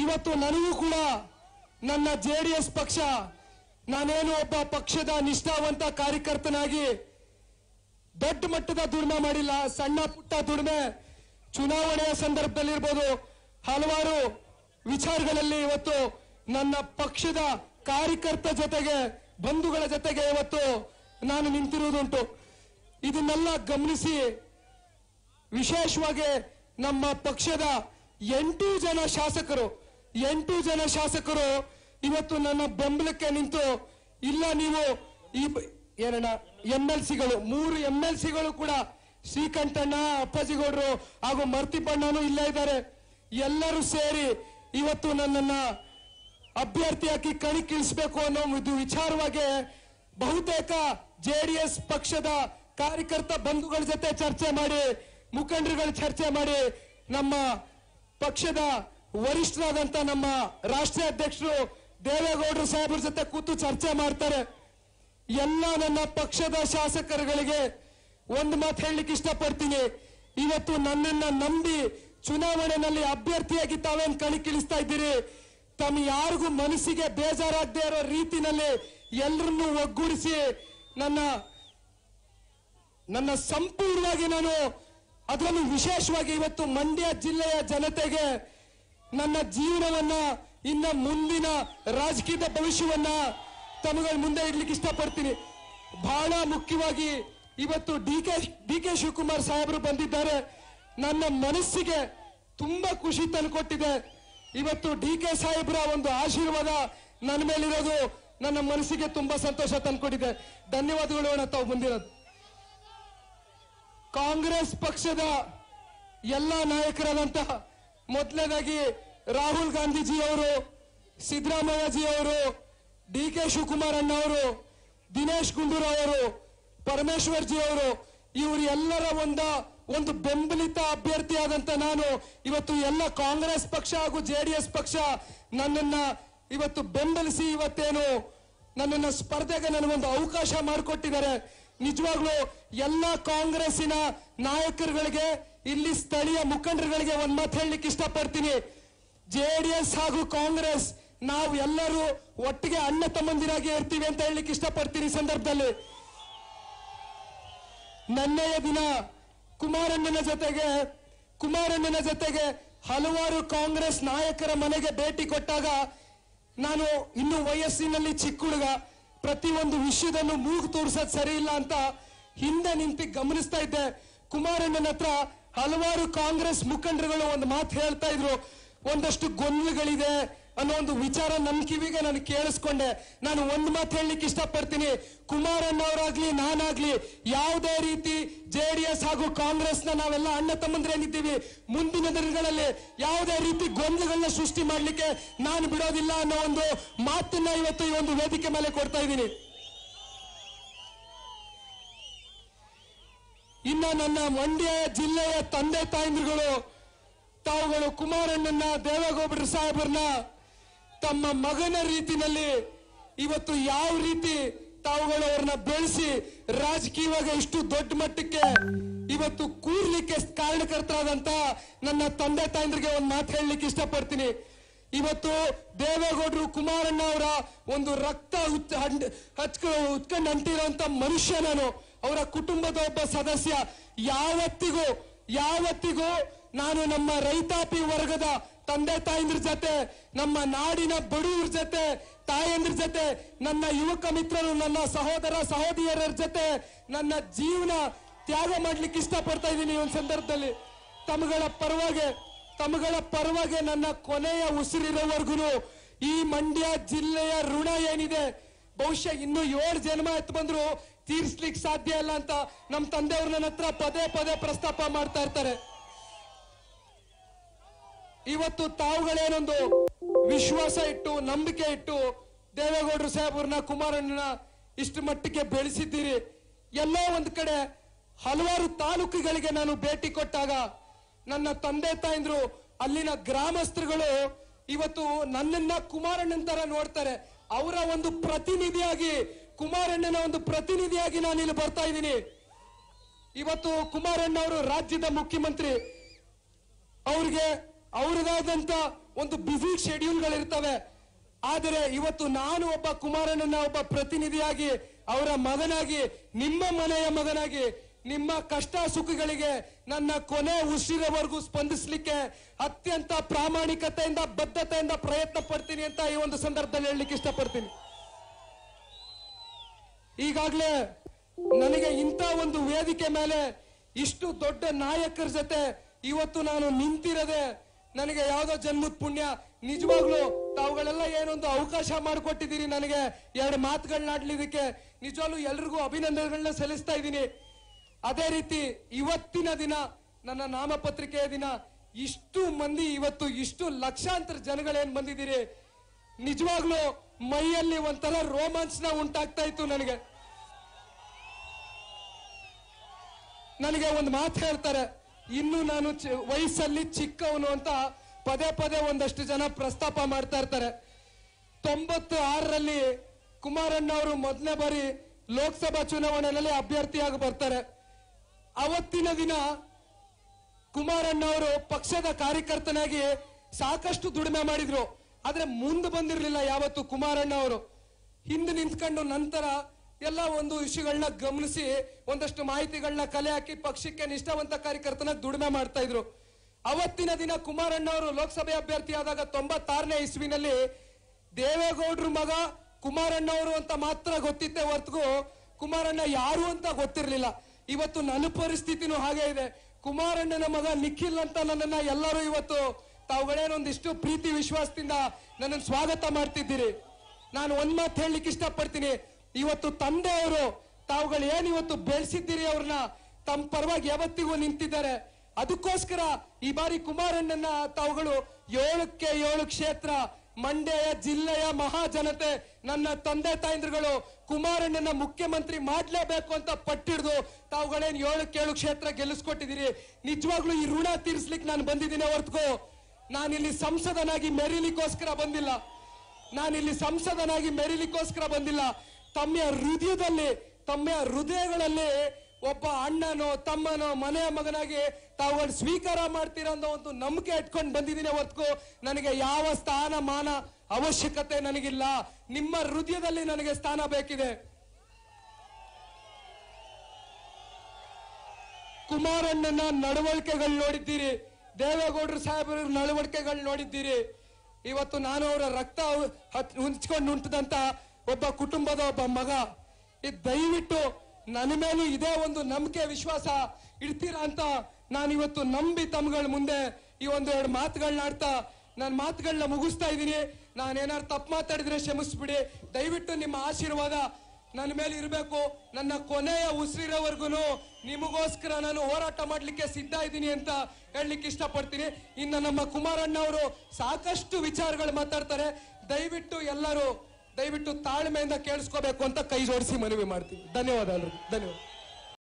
ಇವತ್ತು ನನಗೂ ಕೂಡ ನನ್ನ ಜೆ ಡಿ ಎಸ್ ಪಕ್ಷ ನಾನೇನು ಒಬ್ಬ ಪಕ್ಷದ ನಿಷ್ಠಾವಂತ ಕಾರ್ಯಕರ್ತನಾಗಿ ದೊಡ್ಡ ಮಟ್ಟದ ದುಡಿಮೆ ಮಾಡಿಲ್ಲ ಸಣ್ಣ ಪುಟ್ಟ ದುಡಿಮೆ ಚುನಾವಣೆಯ ಸಂದರ್ಭದಲ್ಲಿರ್ಬೋದು ಹಲವಾರು ವಿಚಾರಗಳಲ್ಲಿ ಇವತ್ತು ನನ್ನ ಪಕ್ಷದ ಕಾರ್ಯಕರ್ತ ಜೊತೆಗೆ ಬಂಧುಗಳ ಜೊತೆಗೆ ಇವತ್ತು ನಾನು ನಿಂತಿರುವುದುಂಟು ಇದನ್ನೆಲ್ಲ ಗಮನಿಸಿ ವಿಶೇಷವಾಗಿ ನಮ್ಮ ಪಕ್ಷದ ಎಂಟು ಜನ ಶಾಸಕರು ಎಂಟು ಜನ ಶಾಸಕರು ಇವತ್ತು ನನ್ನ ಬೆಂಬಲಕ್ಕೆ ನಿಂತು ಇಲ್ಲ ನೀವು ಈ ಬ- ಏನಣ್ಣ ಎಂ ಎಲ್ ಸಿಗಳು ಮೂರು ಎಂ ಎಲ್ ಸಿಗಳು ಕೂಡ ಶ್ರೀಕಂಠಣ್ಣ ಅಪ್ಪಾಜಿಗೌಡರು ಹಾಗೂ ಮರ್ತಿಪಣ್ಣನು ಇಲ್ಲೇ ಇದ್ದಾರೆ ಎಲ್ಲರೂ ಸೇರಿ ಇವತ್ತು ನನ್ನನ್ನ ಅಭ್ಯರ್ಥಿಯಾಗಿ ಕಣಿಕಿಳಿಸಬೇಕು ಅನ್ನೋ ಒಂದು ವಿಚಾರವಾಗಿ ಬಹುತೇಕ ಜೆಡಿಎಸ್ ಪಕ್ಷದ ಕಾರ್ಯಕರ್ತ ಬಂಧುಗಳ ಜೊತೆ ಚರ್ಚೆ ಮಾಡಿ ಮುಖಂಡರುಗಳ ಚರ್ಚೆ ಮಾಡಿ ನಮ್ಮ ಪಕ್ಷದ ವರಿಷ್ಠರಾದಂತ ನಮ್ಮ ರಾಷ್ಟ್ರೀಯ ಅಧ್ಯಕ್ಷರು ದೇವೇಗೌಡರು ಸಾಹೇಬ್ರ ಜೊತೆ ಕೂತು ಚರ್ಚೆ ಮಾಡ್ತಾರೆ ಎಲ್ಲ ನನ್ನ ಪಕ್ಷದ ಶಾಸಕರುಗಳಿಗೆ ಒಂದು ಮಾತು ಹೇಳಲಿಕ್ಕೆ ಇಷ್ಟಪಡ್ತೀನಿ ಇವತ್ತು ನನ್ನನ್ನ ನಂಬಿ ಚುನಾವಣೆಯಲ್ಲಿ ಅಭ್ಯರ್ಥಿಯಾಗಿ ತಾವೇನ್ ಕಣಿಕಿಳಿಸ್ತಾ ಇದ್ದೀರಿ ತಮ್ಮ ಯಾರಿಗೂ ಮನಸ್ಸಿಗೆ ಬೇಜಾರಾಗದೇ ಇರೋ ರೀತಿನಲ್ಲಿ ಎಲ್ಲರನ್ನೂ ಒಗ್ಗೂಡಿಸಿ ನನ್ನ ನನ್ನ ಸಂಪೂರ್ಣವಾಗಿ ನಾನು ಅದರಲ್ಲೂ ವಿಶೇಷವಾಗಿ ಇವತ್ತು ಮಂಡ್ಯ ಜಿಲ್ಲೆಯ ಜನತೆಗೆ ನನ್ನ ಜೀವನವನ್ನ ಇನ್ನ ಮುಂದಿನ ರಾಜಕೀಯದ ಭವಿಷ್ಯವನ್ನ ತಮಗಳ ಮುಂದೆ ಇಡ್ಲಿಕ್ಕೆ ಇಷ್ಟಪಡ್ತೀನಿ ಬಹಳ ಮುಖ್ಯವಾಗಿ ಇವತ್ತು D K D K Shivakumar ಸಾಹೇಬರು ಬಂದಿದ್ದಾರೆ ನನ್ನ ಮನಸ್ಸಿಗೆ ತುಂಬಾ ಖುಷಿ ತಂದುಕೊಟ್ಟಿದೆ ಇವತ್ತು ಡಿ ಕೆ ಸಾಹೇಬ್ರ ಒಂದು ಆಶೀರ್ವಾದ ನನ್ನ ಮೇಲಿರೋದು ನನ್ನ ಮನಸ್ಸಿಗೆ ತುಂಬಾ ಸಂತೋಷ ತಂದ್ಕೊಟ್ಟಿದೆ ಧನ್ಯವಾದಗಳು ಅಣ್ಣ ತಾವು ಬಂದಿರೋದು ಕಾಂಗ್ರೆಸ್ ಪಕ್ಷದ ಎಲ್ಲ ನಾಯಕರಾದಂತಹ ಮೊದಲನೇದಾಗಿ ರಾಹುಲ್ ಗಾಂಧೀಜಿ ಅವರು ಸಿದ್ದರಾಮಯ್ಯಜಿ ಅವರು ಡಿ ಕೆ ಶಿವಕುಮಾರ್ ಅಣ್ಣ ಅವರು ದಿನೇಶ್ ಗುಂಡೂರಾವ್ ಅವರು ಪರಮೇಶ್ವರ್ ಜಿ ಅವರು ಇವರು ಎಲ್ಲರ ಒಂದ ಒಂದು ಬೆಂಬಲಿತ ಅಭ್ಯರ್ಥಿಯಾದಂತ ನಾನು ಇವತ್ತು ಎಲ್ಲ ಕಾಂಗ್ರೆಸ್ ಪಕ್ಷ ಹಾಗೂ ಜೆಡಿಎಸ್ ಪಕ್ಷ ನನ್ನನ್ನ ಇವತ್ತು ಬೆಂಬಲಿಸಿ ಇವತ್ತೇನು ನನ್ನನ್ನ ಸ್ಪರ್ಧೆಗೆ ನನಗೊಂದು ಅವಕಾಶ ಮಾಡಿಕೊಟ್ಟಿದ್ದಾರೆ ನಿಜವಾಗ್ಲೂ ಎಲ್ಲ ಕಾಂಗ್ರೆಸ್ಸಿನ ನಾಯಕರುಗಳಿಗೆ ಇಲ್ಲಿ ಸ್ಥಳೀಯ ಮುಖಂಡರುಗಳಿಗೆ ಒಂದ್ ಮಾತು ಹೇಳಲಿಕ್ಕೆ ಇಷ್ಟಪಡ್ತೀನಿ ಜೆಡಿಎಸ್ ಹಾಗೂ ಕಾಂಗ್ರೆಸ್ ನಾವು ಎಲ್ಲರೂ ಒಟ್ಟಿಗೆ ಅಣ್ಣ ತಮ್ಮಂದಿರಾಗಿ ಇರ್ತೀವಿ ಅಂತ ಹೇಳಲಿಕ್ಕೆ ಇಷ್ಟಪಡ್ತೀನಿ ಈ ಸಂದರ್ಭದಲ್ಲಿ ನೆನ್ನೆಯ ದಿನ ಕುಮಾರಣ್ಣನ ಜೊತೆಗೆ ಕುಮಾರಣ್ಣನ ಜೊತೆಗೆ ಹಲವಾರು ಕಾಂಗ್ರೆಸ್ ನಾಯಕರ ಮನೆಗೆ ಭೇಟಿ ಕೊಟ್ಟಾಗ ನಾನು ಇನ್ನು ವಯಸ್ಸಿನಲ್ಲಿ ಚಿಕ್ಕ ಹುಡುಗ ಪ್ರತಿಯೊಂದು ವಿಷಯದನ್ನು ಮೂಗು ತೋರಿಸೋದು ಸರಿ ಇಲ್ಲ ಅಂತ ಹಿಂದೆ ನಿಂತು ಗಮನಿಸ್ತಾ ಇದ್ದೆ ಕುಮಾರಣ್ಣನ ಹತ್ರ ಹಲವಾರು ಕಾಂಗ್ರೆಸ್ ಮುಖಂಡರುಗಳು ಒಂದು ಮಾತು ಹೇಳ್ತಾ ಇದ್ರು ಒಂದಷ್ಟು ಗೊಂದಲಗಳಿದೆ ಅನ್ನೋ ಒಂದು ವಿಚಾರ ನನ್ನ ಕಿವಿಗೆ ನಾನು ಕೇಳಿಸ್ಕೊಂಡೆ ನಾನು ಒಂದು ಮಾತು ಹೇಳಲಿಕ್ಕೆ ಇಷ್ಟಪಡ್ತೀನಿ ಕುಮಾರಣ್ಣ ಅವರಾಗ್ಲಿ ನಾನಾಗ್ಲಿ ಯಾವುದೇ ರೀತಿ ಜೆ ಡಿ ಎಸ್ ಹಾಗೂ ಕಾಂಗ್ರೆಸ್ನ ನಾವೆಲ್ಲ ಅಣ್ಣ ತಮ್ಮಂದ್ರೇನಿದ್ದೀವಿ ಮುಂದಿನ ದಿನಗಳಲ್ಲಿ ಯಾವುದೇ ರೀತಿ ಗೊಂದಲಗಳನ್ನ ಸೃಷ್ಟಿ ಮಾಡ್ಲಿಕ್ಕೆ ನಾನು ಬಿಡೋದಿಲ್ಲ ಅನ್ನೋ ಒಂದು ಮಾತನ್ನ ಇವತ್ತು ಈ ಒಂದು ವೇದಿಕೆ ಮೇಲೆ ಕೊಡ್ತಾ ಇದ್ದೀನಿ ಇನ್ನ ನನ್ನ ಮಂಡ್ಯ ಜಿಲ್ಲೆಯ ತಂದೆ ತಾಯಂದಿರುಗಳು ತಾವುಗಳು ಕುಮಾರಣ್ಣನ ದೇವೇಗೌಡರು ಸಾಹೇಬರನ್ನ ತಮ್ಮ ಮಗನ ರೀತಿನಲ್ಲಿ ಇವತ್ತು ಯಾವ ರೀತಿ ತಾವುಗಳು ಅವ್ರನ್ನ ಬೆಳೆಸಿ ರಾಜಕೀಯವಾಗಿ ಇಷ್ಟು ದೊಡ್ಡ ಮಟ್ಟಕ್ಕೆ ಇವತ್ತು ಕೂರ್ಲಿಕ್ಕೆ ಕಾರಣಕರ್ತರಾದಂತ ನನ್ನ ತಂದೆ ತಾಯಂದ್ರಿಗೆ ಒಂದು ಮಾತು ಹೇಳಲಿಕ್ಕೆ ಇಷ್ಟಪಡ್ತೀನಿ ಇವತ್ತು ದೇವೇಗೌಡರು ಕುಮಾರಣ್ಣ ಅವರ ಒಂದು ರಕ್ತ ಹುಚ್ಚ- ಹಂಡ್- ಹಚ್ಕ ಉತ್ಕೊಂಡು ಅಂಟಿರೋಂತ ಮನುಷ್ಯ ನಾನು ಅವರ ಕುಟುಂಬದ ಒಬ್ಬ ಸದಸ್ಯ ಯಾವತ್ತಿಗೂ ಯಾವತ್ತಿಗೂ ನಾನು ನಮ್ಮ ರೈತಾಪಿ ವರ್ಗದ ತಂದೆ ತಾಯಂದ್ರ ಜೊತೆ ನಮ್ಮ ನಾಡಿನ ಬಡವರ ಜೊತೆ ತಾಯಂದ್ರ ಜೊತೆ ನನ್ನ ಯುವಕ ಮಿತ್ರರು ನನ್ನ ಸಹೋದರ ಸಹೋದರಿಯರ ಜೊತೆ ನನ್ನ ಜೀವನ ತ್ಯಾಗ ಮಾಡ್ಲಿಕ್ಕೆ ಇಷ್ಟಪಡ್ತಾ ಇದ್ದೀನಿ ಈ ಒಂದು ಸಂದರ್ಭದಲ್ಲಿ ತಮಗಳ ಪರವಾಗಿ ತಮಗಳ ಪರವಾಗಿ ನನ್ನ ಕೊನೆಯ ಉಸಿರಿರೋವರೆಗೂ ಈ ಮಂಡ್ಯ ಜಿಲ್ಲೆಯ ಋಣ ಏನಿದೆ ಬಹುಶಃ ಇನ್ನು ಏಳು ಜನ್ಮ ಎತ್ತು ಬಂದ್ರು ತೀರ್ಸ್ಲಿಕ್ಕೆ ಸಾಧ್ಯ ಇಲ್ಲ ಅಂತ ನಮ್ಮ ತಂದೆಯವ್ರು ನನ್ನ ಹತ್ರ ಪದೇ ಪದೇ ಪ್ರಸ್ತಾಪ ಮಾಡ್ತಾ ಇರ್ತಾರೆ ಇವತ್ತು ತಾವುಗಳೇನೊಂದು ವಿಶ್ವಾಸ ಇಟ್ಟು ನಂಬಿಕೆ ಇಟ್ಟು ದೇವೇಗೌಡರು ಸಾಹೇಬ್ರನ್ನ ಕುಮಾರಣ್ಣನ ಇಷ್ಟು ಮಟ್ಟಿಗೆ ಬೆಳೆಸಿದ್ದೀರಿ ಎಲ್ಲೋ ಒಂದ್ ಕಡೆ ಹಲವಾರು ತಾಲೂಕುಗಳಿಗೆ ನಾನು ಭೇಟಿ ಕೊಟ್ಟಾಗ ನನ್ನ ತಂದೆ ತಾಯಂದ್ರು ಅಲ್ಲಿನ ಗ್ರಾಮಸ್ಥರುಗಳು ಇವತ್ತು ನನ್ನನ್ನ ಕುಮಾರಣ್ಣನ ತರ ನೋಡ್ತಾರೆ ಅವರ ಒಂದು ಪ್ರತಿನಿಧಿಯಾಗಿ ಕುಮಾರಣ್ಣನ ಒಂದು ಪ್ರತಿನಿಧಿಯಾಗಿ ನಾನು ಇಲ್ಲಿ ಬರ್ತಾ ಇದ್ದೀನಿ ಇವತ್ತು ಕುಮಾರಣ್ಣ ಅವರು ರಾಜ್ಯದ ಮುಖ್ಯಮಂತ್ರಿ ಅವ್ರಿಗೆ ಅವ್ರದಾದಂತ ಒಂದು ಬ್ಯುಸಿ ಶೆಡ್ಯೂಲ್ಗಳಿರ್ತವೆ ಆದರೆ ಇವತ್ತು ನಾನು ಒಬ್ಬ ಕುಮಾರಣ್ಣನ ಒಬ್ಬ ಪ್ರತಿನಿಧಿಯಾಗಿ ಅವರ ಮಗನಾಗಿ ನಿಮ್ಮ ಮನೆಯ ಮಗನಾಗಿ ನಿಮ್ಮ ಕಷ್ಟ ಸುಖಗಳಿಗೆ ನನ್ನ ಕೊನೆ ಉಸಿರವರೆಗೂ ಸ್ಪಂದಿಸಲಿಕ್ಕೆ ಅತ್ಯಂತ ಪ್ರಾಮಾಣಿಕತೆಯಿಂದ ಬದ್ಧತೆಯಿಂದ ಪ್ರಯತ್ನ ಪಡ್ತೀನಿ ಅಂತ ಈ ಒಂದು ಸಂದರ್ಭದಲ್ಲಿ ಹೇಳಲಿಕ್ಕೆ ಇಷ್ಟಪಡ್ತೀನಿ ಈಗಾಗಲೇ ನನಗೆ ಇಂಥ ಒಂದು ವೇದಿಕೆ ಮೇಲೆ ಇಷ್ಟು ದೊಡ್ಡ ನಾಯಕರ ಜೊತೆ ಇವತ್ತು ನಾನು ನಿಂತಿರದೆ ನನಗೆ ಯಾವ್ದೋ ಜನ್ಮದ ಪುಣ್ಯ ನಿಜವಾಗ್ಲು ತಾವುಗಳೆಲ್ಲ ಏನೊಂದು ಅವಕಾಶ ಮಾಡಿಕೊಟ್ಟಿದ್ದೀರಿ ನನಗೆ ಎರಡು ಮಾತುಗಳನ್ನಾಡ್ಲಿದಕ್ಕೆ ನಿಜವಾಗ್ಲೂ ಎಲ್ರಿಗೂ ಅಭಿನಂದನೆಗಳನ್ನ ಸಲ್ಲಿಸ್ತಾ ಇದ್ದೀನಿ ಅದೇ ರೀತಿ ಇವತ್ತಿನ ದಿನ ನನ್ನ ನಾಮಪತ್ರಿಕೆಯ ದಿನ ಇಷ್ಟು ಮಂದಿ ಇವತ್ತು ಇಷ್ಟು ಲಕ್ಷಾಂತರ ಜನಗಳೇನ್ ಬಂದಿದ್ದೀರಿ ನಿಜವಾಗ್ಲೂ ಮೈಯಲ್ಲಿ ಒಂಥರ ರೋಮಾಂಚನ ಉಂಟಾಗ್ತಾ ಇತ್ತು ನನಗೆ ನನಗೆ ಒಂದು ಮಾತು ಹೇಳ್ತಾರೆ ಇನ್ನು ನಾನು ಚಿ- ವಯಸ್ಸಲ್ಲಿ ಚಿಕ್ಕವನು ಅಂತ ಪದೇ ಪದೇ ಒಂದಷ್ಟು ಜನ ಪ್ರಸ್ತಾಪ ಮಾಡ್ತಾ ಇರ್ತಾರೆ ತೊಂಬತ್ತು ಆರರಲ್ಲಿ ಕುಮಾರಣ್ಣ ಅವರು ಮೊದಲನೇ ಬಾರಿ ಲೋಕಸಭಾ ಚುನಾವಣೆಯಲ್ಲಿ ಅಭ್ಯರ್ಥಿಯಾಗಿ ಬರ್ತಾರೆ ಅವತ್ತಿನ ದಿನ ಕುಮಾರಣ್ಣ ಅವರು ಪಕ್ಷದ ಕಾರ್ಯಕರ್ತನಾಗಿ ಸಾಕಷ್ಟು ದುಡಿಮೆ ಮಾಡಿದ್ರು ಆದ್ರೆ ಮುಂದೆ ಬಂದಿರಲಿಲ್ಲ ಯಾವತ್ತು ಕುಮಾರಣ್ಣ ಅವರು ಹಿಂದೆ ನಿಂತ್ಕೊಂಡು ನಂತರ ಎಲ್ಲ ಒಂದು ವಿಷಯಗಳನ್ನ ಗಮನಿಸಿ ಒಂದಷ್ಟು ಮಾಹಿತಿಗಳನ್ನ ಕಲೆ ಹಾಕಿ ಪಕ್ಷಕ್ಕೆ ನಿಷ್ಠಾವಂತ ಕಾರ್ಯಕರ್ತನ ದುಡಿಮೆ ಮಾಡ್ತಾ ಇದ್ರು ಅವತ್ತಿನ ದಿನ ಕುಮಾರಣ್ಣ ಅವರು ಲೋಕಸಭೆ ಅಭ್ಯರ್ಥಿ ಆದಾಗ ತೊಂಬತ್ತಾರನೇ ಇಸ್ವಿನಲ್ಲಿ ದೇವೇಗೌಡ್ರ ಮಗ ಕುಮಾರಣ್ಣ ಅವರು ಅಂತ ಮಾತ್ರ ಗೊತ್ತಿತ್ತೆ ಹೊರತು ಕುಮಾರಣ್ಣ ಯಾರು ಅಂತ ಗೊತ್ತಿರಲಿಲ್ಲ ಇವತ್ತು ನನ್ನ ಪರಿಸ್ಥಿತಿನೂ ಹಾಗೆ ಇದೆ ಕುಮಾರಣ್ಣನ ಮಗ ನಿಖಿಲ್ ಅಂತ ನನ್ನನ್ನ ಎಲ್ಲರೂ ಇವತ್ತು ತಾವುಗಳೇನೊಂದಿಷ್ಟು ಪ್ರೀತಿ ವಿಶ್ವಾಸದಿಂದ ನನ್ನನ್ನು ಸ್ವಾಗತ ಮಾಡ್ತಿದ್ದೀರಿ ನಾನು ಒಂದ್ ಮಾತು ಹೇಳಲಿಕ್ಕೆ ಇಷ್ಟಪಡ್ತೀನಿ ಇವತ್ತು ತಂದೆಯವರು ತಾವುಗಳು ಏನ್ ಇವತ್ತು ಬೆಳೆಸಿದ್ದೀರಿ ಅವ್ರನ್ನ ತಮ್ಮ ಪರವಾಗಿ ಯಾವತ್ತಿಗೂ ನಿಂತಿದ್ದಾರೆ ಅದಕ್ಕೋಸ್ಕರ ಈ ಬಾರಿ ಕುಮಾರಣ್ಣನ ತಾವುಗಳು ಏಳಕ್ಕೆ ಏಳು ಕ್ಷೇತ್ರ ಮಂಡ್ಯ ಜಿಲ್ಲೆಯ ಮಹಾಜನತೆ ನನ್ನ ತಂದೆ ತಾಯಂದ್ರುಗಳು ಕುಮಾರಣ್ಣನ ಮುಖ್ಯಮಂತ್ರಿ ಮಾಡ್ಲೇಬೇಕು ಅಂತ ಪಟ್ಟಿಡ್ದು ತಾವುಗಳೇನ್ ಏಳಕ್ಕೆ ಏಳು ಕ್ಷೇತ್ರ ಗೆಲ್ಲಿಸ್ಕೊಟ್ಟಿದ್ದೀರಿ ನಿಜವಾಗ್ಲೂ ಈ ಋಣ ತೀರಿಸ್ಲಿಕ್ಕೆ ನಾನು ಬಂದಿದ್ದೀನಿ ಹೊರತು ನಾನಿಲ್ಲಿ ಸಂಸದನಾಗಿ ಮೆರಿಲಿಕ್ಕೋಸ್ಕರ ಬಂದಿಲ್ಲ ನಾನಿಲ್ಲಿ ಸಂಸದನಾಗಿ ಮೆರಿಲಿಕ್ಕೋಸ್ಕರ ಬಂದಿಲ್ಲ ತಮ್ಮ ಹೃದಯದಲ್ಲಿ ತಮ್ಮ ಹೃದಯಗಳಲ್ಲಿ ಒಬ್ಬ ಅಣ್ಣನೋ ತಮ್ಮನೋ ಮನೆಯ ಮಗನಾಗಿ ತಾವುಗಳು ಸ್ವೀಕಾರ ಮಾಡ್ತೀರ ಅನ್ನೋ ಒಂದು ನಂಬಿಕೆ ಇಟ್ಕೊಂಡು ಬಂದಿದ್ದೀನಿ ಹೊರತು ನನಗೆ ಯಾವ ಸ್ಥಾನ ಮಾನ ಅವಶ್ಯಕತೆ ನನಗಿಲ್ಲ ನಿಮ್ಮ ಹೃದಯದಲ್ಲಿ ನನಗೆ ಸ್ಥಾನ ಬೇಕಿದೆ ಕುಮಾರಣ್ಣನ ನಡವಳಿಕೆಗಳು ನೋಡಿದ್ದೀರಿ ದೇವೇಗೌಡರು ಸಾಹೇಬರ ನಡವಳಿಕೆಗಳು ನೋಡಿದ್ದೀರಿ ಇವತ್ತು ನಾನು ಅವರ ರಕ್ತ ಹತ್- ಉಂಚ್ಕೊಂಡು ಉಂಟದಂತ ಒಬ್ಬ ಕುಟುಂಬದ ಒಬ್ಬ ಮಗ ಇದು ದಯವಿಟ್ಟು ನನ್ನ ಮೇಲೂ ಇದೇ ಒಂದು ನಂಬಿಕೆ ವಿಶ್ವಾಸ ಇಡ್ತೀರಾ ಅಂತ ನಾನು ಇವತ್ತು ನಂಬಿ ತಮ್ಗಳ ಮುಂದೆ ಈ ಒಂದು ಎರಡು ಮಾತುಗಳನ್ನ ಆಡ್ತಾ ನನ್ನ ಮಾತುಗಳನ್ನ ಮುಗಿಸ್ತಾ ಇದ್ದೀನಿ ನಾನೇನಾದ್ರು ತಪ್ಪು ಮಾತಾಡಿದ್ರೆ ಕ್ಷಮಿಸ್ಬಿಡಿ ದಯವಿಟ್ಟು ನಿಮ್ಮ ಆಶೀರ್ವಾದ ನನ್ನ ಮೇಲೆ ಇರಬೇಕು ನನ್ನ ಕೊನೆಯ ಉಸಿರಿರೋವರೆಗೂ ನಿಮಗೋಸ್ಕರ ನಾನು ಹೋರಾಟ ಮಾಡ್ಲಿಕ್ಕೆ ಸಿದ್ಧ ಇದ್ದೀನಿ ಅಂತ ಹೇಳಲಿಕ್ಕೆ ಇಷ್ಟಪಡ್ತೀನಿ ಇನ್ನು ನಮ್ಮ ಕುಮಾರಣ್ಣ ಅವರು ಸಾಕಷ್ಟು ವಿಚಾರಗಳು ಮಾತಾಡ್ತಾರೆ ದಯವಿಟ್ಟು ಎಲ್ಲರೂ ದಯವಿಟ್ಟು ತಾಳ್ಮೆಯಿಂದ ಕೇಳಿಸ್ಕೋಬೇಕು ಅಂತ ಕೈ ಜೋಡಿಸಿ ಮನವಿ ಮಾಡ್ತೀನಿ ಧನ್ಯವಾದ ಎಲ್ರಿಗೂ ಧನ್ಯವಾದ